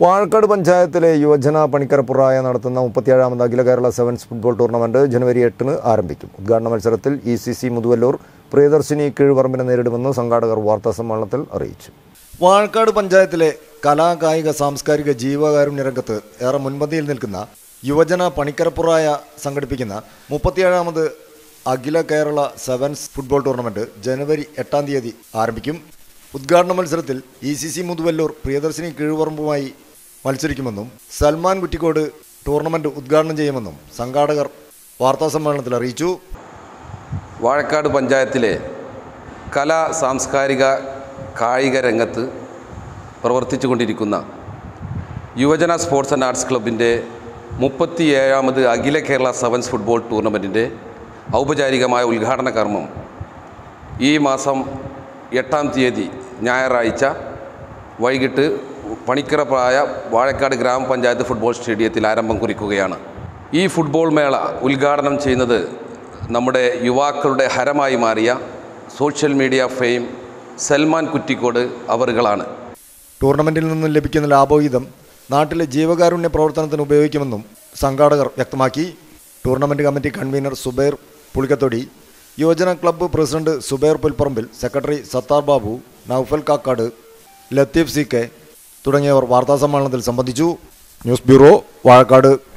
വാഴക്കാട് പഞ്ചായത്തിലെ യുവജന പണിക്കരപ്പുറായ നടത്തുന്ന മുപ്പത്തിയേഴാമത് അഖില കേരള സെവൻസ് ഫുട്ബോൾ ടൂർണമെന്റ് ജനുവരി എട്ടിന് ആരംഭിക്കും ഉദ്ഘാടന മത്സരത്തിൽ E C C Muthuvallur Priyadarshini കീഴ്പറമ്പിനെ നേരിടുമെന്ന് സംഘാടകർ വാർത്താസമ്മേളനത്തിൽ അറിയിച്ചു വാഴക്കാട് പഞ്ചായത്തിലെ കലാ കായിക സാംസ്കാരിക ജീവകാരുണ്യ രംഗത്ത് ഏറെ മുൻപന്തിയിൽ നിൽക്കുന്ന യുവജന പണിക്കരപ്പുറായ സംഘടിപ്പിക്കുന്ന മുപ്പത്തിയേഴാമത് അഖില കേരള സെവൻസ് ഫുട്ബോൾ ടൂർണമെന്റ് ജനുവരി എട്ടാം തീയതി ആരംഭിക്കും ഉദ്ഘാടന മത്സരത്തിൽ E C C Muthuvallur Priyadarshini കീഴ്പറമ്പുമായി മത്സരിക്കുമെന്നും സൽമാൻ കുറ്റിക്കോട് ടൂർണമെന്റ് ഉദ്ഘാടനം ചെയ്യുമെന്നും സംഘാടകർ വാർത്താസമ്മേളനത്തിൽ അറിയിച്ചു വാഴക്കാട് പഞ്ചായത്തിലെ കലാ സാംസ്കാരിക കായിക രംഗത്ത് പ്രവർത്തിച്ചു കൊണ്ടിരിക്കുന്ന യുവജന സ്പോർട്സ് ആൻഡ് ആർട്സ് ക്ലബിൻ്റെ മുപ്പത്തിയേഴാമത് അഖില കേരള സെവൻസ് ഫുട്ബോൾ ടൂർണമെൻറ്റിൻ്റെ ഔപചാരികമായ ഉദ്ഘാടന കർമ്മം ഈ മാസം എട്ടാം തീയതി ഞായറാഴ്ച വൈകിട്ട് പണിക്കറപ്പായ വാഴക്കാട് ഗ്രാമപഞ്ചായത്ത് ഫുട്ബോൾ സ്റ്റേഡിയത്തിൽ ആരംഭം കുറിക്കുകയാണ് ഈ ഫുട്ബോൾ മേള ഉദ്ഘാടനം ചെയ്യുന്നത് നമ്മുടെ യുവാക്കളുടെ ഹരമായി മാറിയ social media fame Salman Kuttikode അവറുകളാണ് ടൂർണമെന്റിൽ നിന്നും ലഭിക്കുന്ന ലാഭവിഹിതം നാട്ടിലെ ജീവകാരുണ്യ പ്രവർത്തനത്തിന് ഉപയോഗിക്കുമെന്നും സംഘാടകർ വ്യക്തമാക്കി tournament committee convener Subair Pulikkathodi Yuvajana club president Subair Pulparambil secretary Sathar Babu Noufal Kakkad Latheef C K തുടങ്ങിയവർ വാർത്താസമ്മേളനത്തിൽ സംബന്ധിച്ചു ന്യൂസ് ബ്യൂറോ വാഴക്കാട്